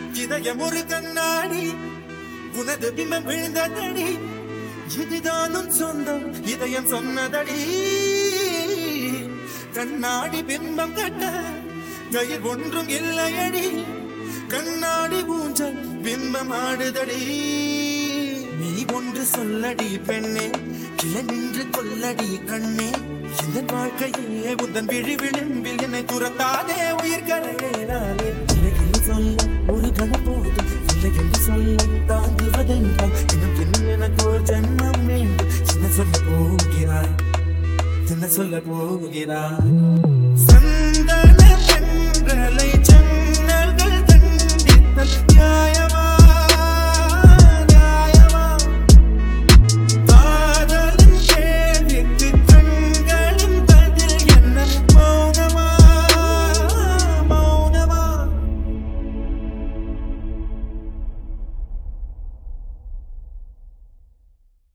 இதயம் ஒரு கண்ணாடி உனது பிம்பம் விழுந்ததடி இதுதானும் சொந்தம் இதயம் சொன்னதடி கண்ணாடி பிம்பம் கட்ட கயிர் ஒன்றும் இல்லையடி கண்ணாடி ஊஞ்சல் பிம்பம் ஆடுதடி நீ ஒன்று சொல்லடி பெண்ணே கிளை நின்று கொல்லடி கண்ணே இந்த வாழ்க்கையே உந்தன் விழி விளிம்பில் என்னை துரத்தாதே உயிர் கரையேறாதே இல்லை என்று சொல்ல ஒரு கண போதும் இல்லை என்று சொல்ல தாங்குவதென்றால் இன்னும் பின் எனக்கு ஒரு ஜென்மம் வேண்டும் என்ன சொல்ல போகிறாய் என்ன சொல்ல போகிறாய்